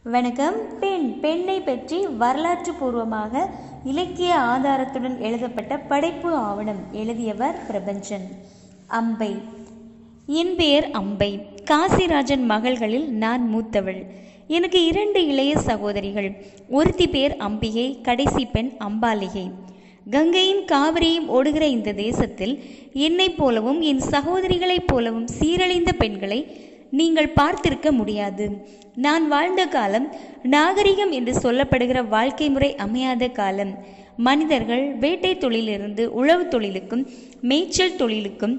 வணக்கம் பெண் பெண்ணை பற்றி வரலாற்று பூர்வமாக இலக்கிய ஆதாரத்துடன் எழுதப்பட்ட படைப்பு ஆவணம் எழுதியவர் பிரபஞ்சன் அம்பை என் பெயர் அம்பை காசிராஜன் மகள்களில் நான் மூத்தவள் எனக்கு இரண்டு இளைய சகோதரிகள் ஒருத்தி பேர் அம்பிகை கடைசி பெண் அம்பாலிகை கங்கையும் காவிரியும் ஓடுகிற இந்த தேசத்தில் என்னைப் போலவும் என் சகோதரிகளைப் போலவும் சீரழிந்த பெண்களை நீங்கள் பார்த்திருக்க முடியாது நான் வாழ்ந்த காலம் நாகரிகம் என்று சொல்லப்படுகிற வாழ்க்கை முறை அமையாத காலம் மனிதர்கள் வேட்டை தொழிலிருந்து உழவு தொழிலுக்கும் மேய்ச்சல் தொழிலுக்கும்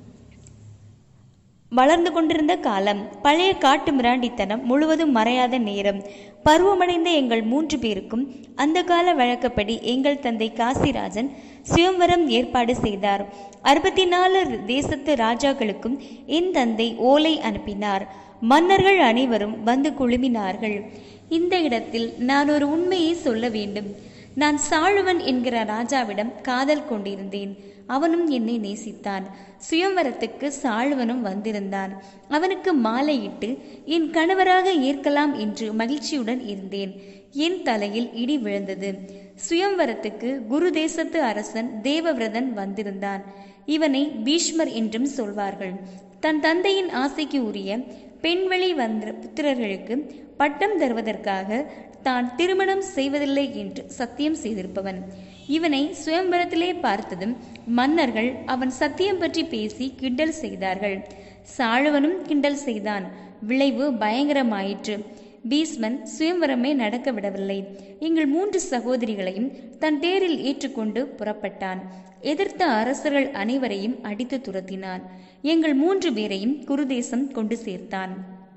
வளர்ந்து கொண்டிருந்த காலம் பழைய காட்டு மிராண்டித்தனம் முழுவதும் மறையாத நேரம் பருவமடைந்த எங்கள் மூன்று பேருக்கும் அந்த கால வழக்கப்படி எங்கள் தந்தை காசிராஜன் சுயம்வரம் ஏற்பாடு செய்தார் அறுபத்தி நாலு தேசத்து ராஜாக்களுக்கும் என் தந்தை ஓலை அனுப்பினார் மன்னர்கள் அனைவரும் வந்து குழுமினார்கள் இந்த இடத்தில் நான் ஒரு உண்மையை சொல்ல வேண்டும் நான் சாளுவன் என்கிற ராஜாவிடம் காதல் கொண்டிருந்தேன் அவனும் என்னை நேசித்தான் சுயம்வரத்துக்கு சாளுவனும் வந்திருந்தான் அவனுக்கு மாலையிட்டு என் கணவராக ஏற்கலாம் என்று மகிழ்ச்சியுடன் இருந்தேன் என் தலையில் இடி விழுந்தது சுயம்வரத்துக்கு குரு தேசத்து அரசன் தேவவிரதன் வந்திருந்தான் இவனை பீஷ்மர் என்றும் சொல்வார்கள் தன் தந்தையின் ஆசைக்கு உரிய பெண்வழி வந்த புத்திரர்களுக்கு பட்டம் தருவதற்காக தான் திருமணம் செய்வதில்லை என்று சத்தியம் செய்திருப்பவன் இவனை சுயம்பரத்திலே பார்த்ததும் மன்னர்கள் அவன் சத்தியம் பற்றி பேசி கிண்டல் செய்தார்கள் சாழுவனும் கிண்டல் செய்தான் விளைவு பயங்கரமாயிற்று பீஸ்மன் சுயம்வரமே நடக்க விடவில்லை எங்கள் மூன்று சகோதரிகளையும் தன் தேரில் ஏற்றுக்கொண்டு புறப்பட்டான் எதிர்த்த அரசர்கள் அனைவரையும் அடித்து துரத்தினான் எங்கள் மூன்று பேரையும் குருதேசம் கொண்டு சேர்த்தான்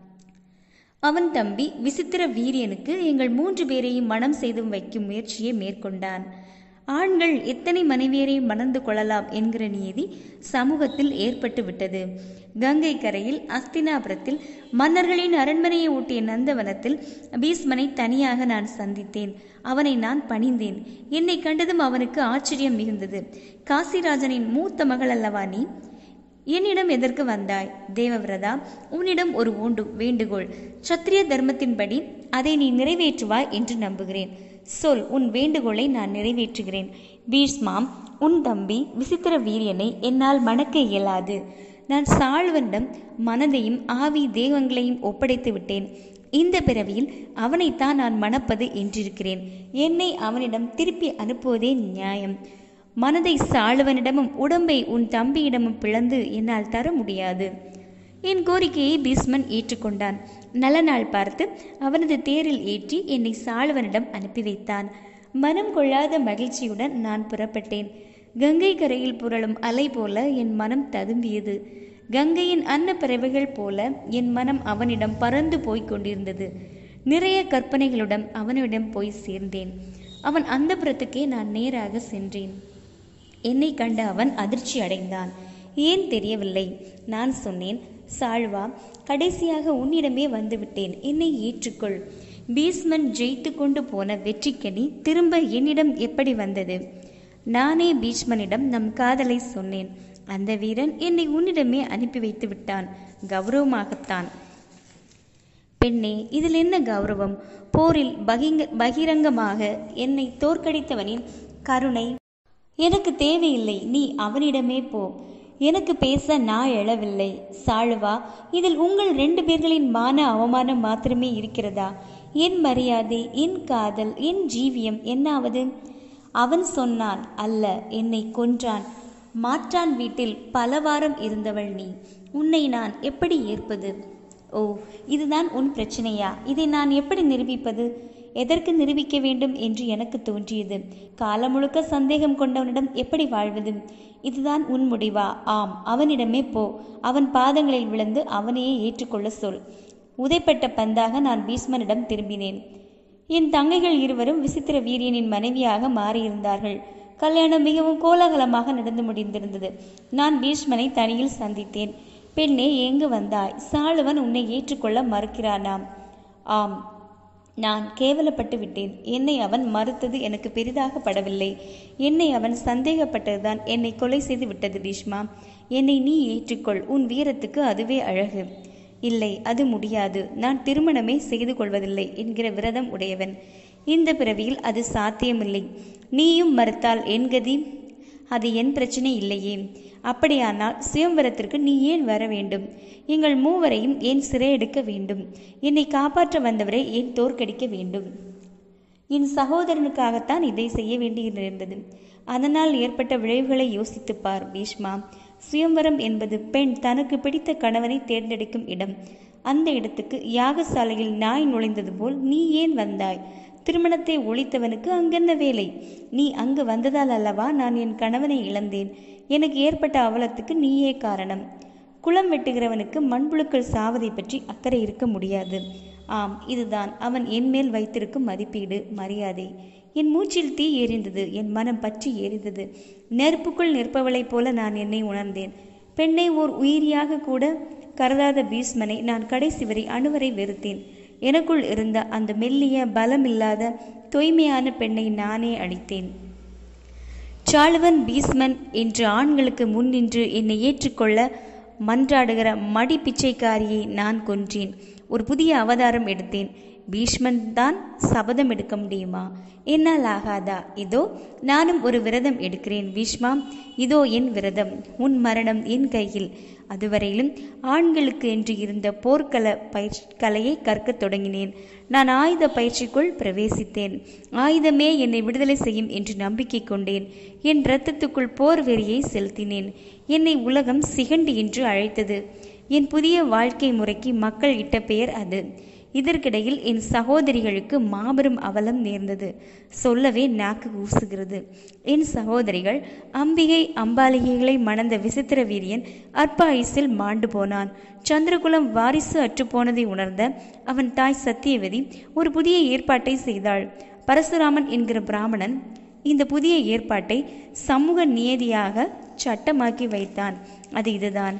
அவன் தம்பி விசித்திர வீரியனுக்கு எங்கள் மூன்று பேரையும் மனம் செய்து வைக்கும் முயற்சியை மேற்கொண்டான் ஆண்கள் எத்தனை மனைவியரையும் மணந்து கொள்ளலாம் என்கிற நீதி சமூகத்தில் ஏற்பட்டு விட்டது கங்கை கரையில் அஸ்தினாபுரத்தில் மன்னர்களின் அரண்மனையை ஊட்டிய நந்தவனத்தில் பீஸ்மனை தனியாக நான் சந்தித்தேன் அவனை நான் பணிந்தேன் என்னை கண்டதும் அவனுக்கு ஆச்சரியம் மிகுந்தது காசிராஜனின் மூத்த மகள் அல்லவா நீ என்னிடம் எதற்கு வந்தாய் தேவவிரதா உன்னிடம் ஒரு ஓண்டு வேண்டுகோள் சத்திரிய தர்மத்தின்படி அதை நீ நிறைவேற்றுவாய் என்று நம்புகிறேன் சொல் உன் வேண்டுகோளை நான் நிறைவேற்றுகிறேன் பீஷ்மாம் உன் தம்பி விசித்திர வீரியனை என்னால் மணக்க இயலாது நான் சாழ்வனிடம் மனதையும் ஆவி தெய்வங்களையும் ஒப்படைத்து விட்டேன் இந்த பிறவியில் அவனைத்தான் நான் மணப்பது என்றிருக்கிறேன் என்னை அவனிடம் திருப்பி அனுப்புவதே நியாயம் மனதை சாளுவனிடமும் உடம்பை உன் தம்பியிடமும் பிளந்து என்னால் தர முடியாது என் கோரிக்கையை பீஸ்மன் ஏற்றுக்கொண்டான் நல்ல நாள் பார்த்து அவனது தேரில் ஏற்றி என்னை சாளுவனிடம் அனுப்பி வைத்தான் மனம் கொள்ளாத மகிழ்ச்சியுடன் நான் புறப்பட்டேன் கங்கை கரையில் புரளும் அலை போல என் மனம் ததும்பியது கங்கையின் அன்ன பறவைகள் போல என் மனம் அவனிடம் பறந்து போய்க் கொண்டிருந்தது நிறைய கற்பனைகளுடன் அவனிடம் போய் சேர்ந்தேன் அவன் அந்த புறத்துக்கே நான் நேராக சென்றேன் என்னை கண்ட அவன் அதிர்ச்சி அடைந்தான் ஏன் தெரியவில்லை நான் சொன்னேன் சாழ்வா கடைசியாக உன்னிடமே வந்துவிட்டேன் என்னை ஏற்றுக்கொள் பீஸ்மன் ஜெயித்து கொண்டு போன வெற்றிக்கனி திரும்ப என்னிடம் எப்படி வந்தது நானே பீஷ்மனிடம் நம் காதலை சொன்னேன் அந்த வீரன் என்னை உன்னிடமே அனுப்பி வைத்து விட்டான் கௌரவமாகத்தான் பெண்ணே இதில் என்ன கௌரவம் போரில் பகிங்க பகிரங்கமாக என்னை தோற்கடித்தவனின் கருணை எனக்கு தேவையில்லை நீ அவனிடமே போ எனக்கு பேச நான் எழவில்லை சாழுவா இதில் உங்கள் ரெண்டு பேர்களின் மான அவமானம் மாத்திரமே இருக்கிறதா என் மரியாதை என் காதல் என் ஜீவியம் என்னாவது அவன் சொன்னான் அல்ல என்னை கொன்றான் மாற்றான் வீட்டில் பல வாரம் இருந்தவள் நீ உன்னை நான் எப்படி ஏற்பது ஓ இதுதான் உன் பிரச்சனையா இதை நான் எப்படி நிரூபிப்பது எதற்கு நிரூபிக்க வேண்டும் என்று எனக்கு தோன்றியது காலம் முழுக்க சந்தேகம் கொண்டவனிடம் எப்படி வாழ்வது இதுதான் உன் முடிவா ஆம் அவனிடமே போ அவன் பாதங்களில் விழுந்து அவனையே ஏற்றுக்கொள்ள சொல் உதைப்பட்ட பந்தாக நான் பீஸ்மனிடம் திரும்பினேன் என் தங்கைகள் இருவரும் விசித்திர வீரியனின் மனைவியாக மாறியிருந்தார்கள் கல்யாணம் மிகவும் கோலாகலமாக நடந்து முடிந்திருந்தது நான் பீஷ்மனை தனியில் சந்தித்தேன் பெண்ணே எங்கு வந்தாய் சாளுவன் உன்னை ஏற்றுக்கொள்ள மறுக்கிறானாம் ஆம் நான் கேவலப்பட்டு விட்டேன் என்னை அவன் மறுத்தது எனக்கு பெரிதாக படவில்லை என்னை அவன் சந்தேகப்பட்டதுதான் என்னை கொலை செய்து விட்டது பீஷ்மா என்னை நீ ஏற்றுக்கொள் உன் வீரத்துக்கு அதுவே அழகு இல்லை அது முடியாது நான் திருமணமே செய்து கொள்வதில்லை என்கிற விரதம் உடையவன் இந்த பிறவியில் அது சாத்தியமில்லை நீயும் மறுத்தால் என் கதி அது என் பிரச்சனை இல்லையே அப்படியானால் சுயம்வரத்திற்கு நீ ஏன் வர வேண்டும் எங்கள் மூவரையும் ஏன் சிறையெடுக்க வேண்டும் என்னை காப்பாற்ற வந்தவரை ஏன் தோற்கடிக்க வேண்டும் என் சகோதரனுக்காகத்தான் இதை செய்ய வேண்டியிருந்தது அதனால் ஏற்பட்ட விளைவுகளை யோசித்துப் பார் பீஷ்மா சுயம்வரம் என்பது பெண் தனக்கு பிடித்த கணவனை தேர்ந்தெடுக்கும் இடம் அந்த இடத்துக்கு யாகசாலையில் நாய் நுழைந்தது போல் நீ ஏன் வந்தாய் திருமணத்தை ஒழித்தவனுக்கு அங்கென்ன வேலை நீ அங்கு வந்ததால் அல்லவா நான் என் கணவனை இழந்தேன் எனக்கு ஏற்பட்ட அவலத்துக்கு நீயே காரணம் குளம் வெட்டுகிறவனுக்கு மண்புழுக்கள் சாவதை பற்றி அக்கறை இருக்க முடியாது ஆம் இதுதான் அவன் என் மேல் வைத்திருக்கும் மதிப்பீடு மரியாதை என் மூச்சில் தீ எரிந்தது என் மனம் பற்றி எரிந்தது நெருப்புக்குள் நிற்பவளைப் போல நான் என்னை உணர்ந்தேன் பெண்ணை ஓர் உயிரியாக கூட கருதாத பீஸ்மனை நான் கடைசி வரை அணுவரை வெறுத்தேன் எனக்குள் இருந்த அந்த மெல்லிய பலமில்லாத தூய்மையான பெண்ணை நானே அழித்தேன் சாளுவன் பீஸ்மன் என்று ஆண்களுக்கு முன் நின்று என்னை ஏற்றுக்கொள்ள மன்றாடுகிற மடி பிச்சைக்காரியை நான் கொன்றேன் ஒரு புதிய அவதாரம் எடுத்தேன் பீஷ்மன் தான் சபதம் எடுக்க முடியுமா என்னால் ஆகாதா இதோ நானும் ஒரு விரதம் எடுக்கிறேன் பீஷ்மா இதோ என் விரதம் உன் மரணம் என் கையில் அதுவரையிலும் ஆண்களுக்கு என்று இருந்த போர்க்கள பயிற்சி கலையை கற்கத் தொடங்கினேன் நான் ஆயுத பயிற்சிக்குள் பிரவேசித்தேன் ஆயுதமே என்னை விடுதலை செய்யும் என்று நம்பிக்கை கொண்டேன் என் இரத்தத்துக்குள் போர் வெறியை செலுத்தினேன் என்னை உலகம் சிகண்டி என்று அழைத்தது என் புதிய வாழ்க்கை முறைக்கு மக்கள் இட்ட பெயர் அது இதற்கிடையில் என் சகோதரிகளுக்கு மாபெரும் அவலம் நேர்ந்தது சொல்லவே நாக்கு ஊசுகிறது என் சகோதரிகள் அம்பிகை அம்பாலிகைகளை மணந்த விசித்திர வீரியன் அற்ப ஆயுசில் மாண்டு போனான் சந்திரகுலம் வாரிசு அற்றுப்போனதை உணர்ந்த அவன் தாய் சத்தியவதி ஒரு புதிய ஏற்பாட்டை செய்தாள் பரசுராமன் என்கிற பிராமணன் இந்த புதிய ஏற்பாட்டை சமூக நியதியாக சட்டமாக்கி வைத்தான் அது இதுதான்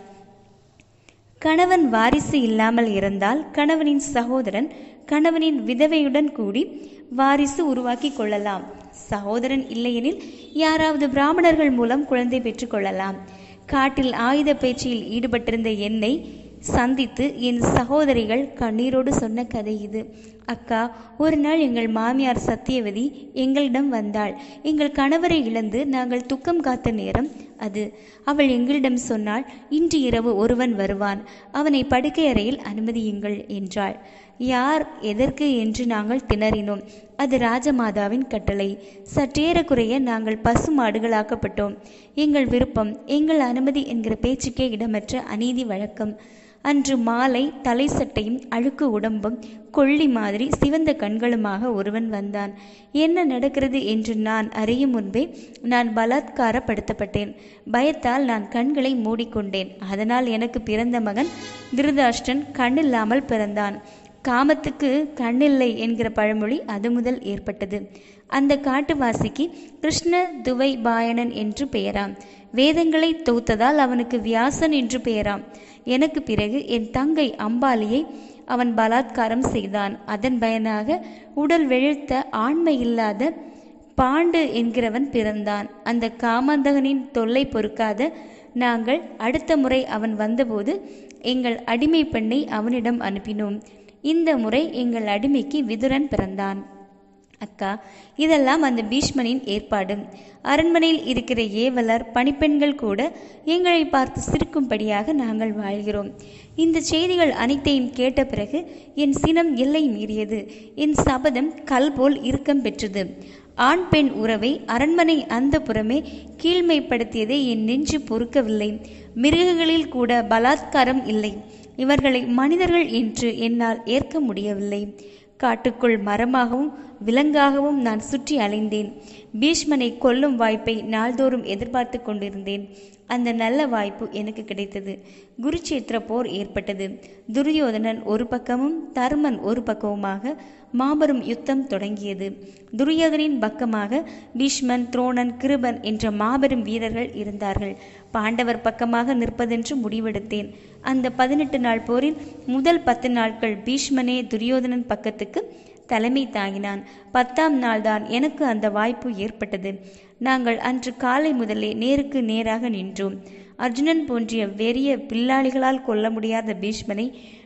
கணவன் வாரிசு இல்லாமல் இருந்தால் கணவனின் சகோதரன் கணவனின் விதவையுடன் கூடி வாரிசு உருவாக்கி கொள்ளலாம் சகோதரன் இல்லையெனில் யாராவது பிராமணர்கள் மூலம் குழந்தை பெற்றுக்கொள்ளலாம் காட்டில் ஆயுத பயிற்சியில் ஈடுபட்டிருந்த என்னை சந்தித்து என் சகோதரிகள் கண்ணீரோடு சொன்ன கதை இது அக்கா ஒரு நாள் எங்கள் மாமியார் சத்தியவதி எங்களிடம் வந்தாள் எங்கள் கணவரை இழந்து நாங்கள் துக்கம் காத்த நேரம் அது அவள் எங்களிடம் சொன்னாள் இன்று இரவு ஒருவன் வருவான் அவனை படுக்கை அறையில் அனுமதியுங்கள் என்றாள் யார் எதற்கு என்று நாங்கள் திணறினோம் அது ராஜமாதாவின் கட்டளை சற்றேறக்குறைய நாங்கள் பசு மாடுகளாக்கப்பட்டோம் எங்கள் விருப்பம் எங்கள் அனுமதி என்கிற பேச்சுக்கே இடமற்ற அநீதி வழக்கம் அன்று மாலை தலை சட்டையும் அழுக்கு உடம்பும் கொள்ளி மாதிரி சிவந்த கண்களுமாக ஒருவன் வந்தான் என்ன நடக்கிறது என்று நான் அறியும் முன்பே நான் பலாத்காரப்படுத்தப்பட்டேன் பயத்தால் நான் கண்களை மூடிக்கொண்டேன் அதனால் எனக்கு பிறந்த மகன் திருதாஷ்டன் கண்ணில்லாமல் பிறந்தான் காமத்துக்கு கண்ணில்லை என்கிற பழமொழி அது முதல் ஏற்பட்டது அந்த காட்டுவாசிக்கு கிருஷ்ண துவை பாயணன் என்று பெயராம் வேதங்களை தோத்ததால் அவனுக்கு வியாசன் என்று பெயராம் எனக்கு பிறகு என் தங்கை அம்பாலியை அவன் பலாத்காரம் செய்தான் அதன் பயனாக உடல் வெளுத்த ஆண்மை இல்லாத பாண்டு என்கிறவன் பிறந்தான் அந்த காமந்தகனின் தொல்லை பொறுக்காத நாங்கள் அடுத்த முறை அவன் வந்தபோது எங்கள் அடிமை பெண்ணை அவனிடம் அனுப்பினோம் இந்த முறை எங்கள் அடிமைக்கு விதுரன் பிறந்தான் அக்கா இதெல்லாம் அந்த பீஷ்மனின் ஏற்பாடு அரண்மனையில் இருக்கிற ஏவலர் பணிப்பெண்கள் கூட எங்களை பார்த்து சிரிக்கும்படியாக நாங்கள் வாழ்கிறோம் இந்த செய்திகள் அனைத்தையும் கேட்ட பிறகு என் சினம் எல்லை மீறியது என் சபதம் கல் போல் இறுக்கம் பெற்றது ஆண் பெண் உறவை அரண்மனை அந்த புறமே கீழ்மைப்படுத்தியதை என் நெஞ்சு பொறுக்கவில்லை மிருகங்களில் கூட பலாத்காரம் இல்லை இவர்களை மனிதர்கள் என்று என்னால் ஏற்க முடியவில்லை காட்டுக்குள் மரமாகவும் விலங்காகவும் நான் சுற்றி அலைந்தேன் பீஷ்மனை கொல்லும் வாய்ப்பை நாள்தோறும் எதிர்பார்த்து கொண்டிருந்தேன் அந்த நல்ல வாய்ப்பு எனக்கு கிடைத்தது குருச்சேத்திர போர் ஏற்பட்டது துரியோதனன் ஒரு பக்கமும் தர்மன் ஒரு பக்கமுமாக மாபெரும் யுத்தம் தொடங்கியது துரியோதனின் பக்கமாக பீஷ்மன் துரோணன் கிருபன் என்ற மாபெரும் வீரர்கள் இருந்தார்கள் பாண்டவர் பக்கமாக நிற்பதென்று முடிவெடுத்தேன் அந்த பதினெட்டு நாள் போரில் முதல் பத்து நாட்கள் பீஷ்மனே துரியோதனன் பக்கத்துக்கு தலைமை தாங்கினான் பத்தாம் நாள்தான் எனக்கு அந்த வாய்ப்பு ஏற்பட்டது நாங்கள் அன்று காலை முதலே நேருக்கு நேராக நின்றோம் அர்ஜுனன் போன்றிய வெறிய பில்லாளிகளால் கொல்ல முடியாத பீஷ்மனை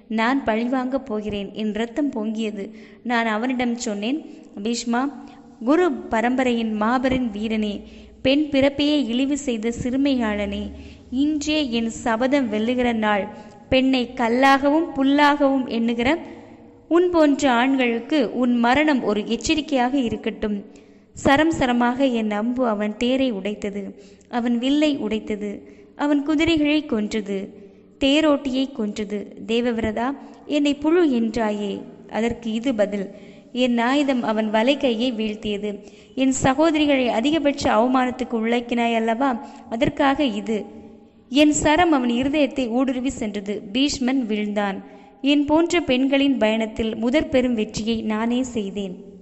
நான் பழிவாங்கப் போகிறேன் என் ரத்தம் பொங்கியது நான் அவனிடம் சொன்னேன் பீஷ்மா குரு பரம்பரையின் மாபெரும் வீரனே பெண் பிறப்பையே இழிவு செய்த சிறுமையாளனே இன்றே என் சபதம் வெல்லுகிற நாள் பெண்ணை கல்லாகவும் புல்லாகவும் எண்ணுகிற உன் போன்ற ஆண்களுக்கு உன் மரணம் ஒரு எச்சரிக்கையாக இருக்கட்டும் சரம் சரமாக என் அம்பு அவன் தேரை உடைத்தது அவன் வில்லை உடைத்தது அவன் குதிரைகளை கொன்றது தேரோட்டியை கொன்றது தேவவிரதா என்னை புழு என்றாயே அதற்கு இது பதில் என் ஆயுதம் அவன் வலைக்கையை வீழ்த்தியது என் சகோதரிகளை அதிகபட்ச அவமானத்துக்கு உள்ளாக்கினாய் அல்லவா அதற்காக இது என் சரம் அவன் இருதயத்தை ஊடுருவி சென்றது பீஷ்மன் வீழ்ந்தான் என் போன்ற பெண்களின் பயணத்தில் முதற் பெரும் வெற்றியை நானே செய்தேன்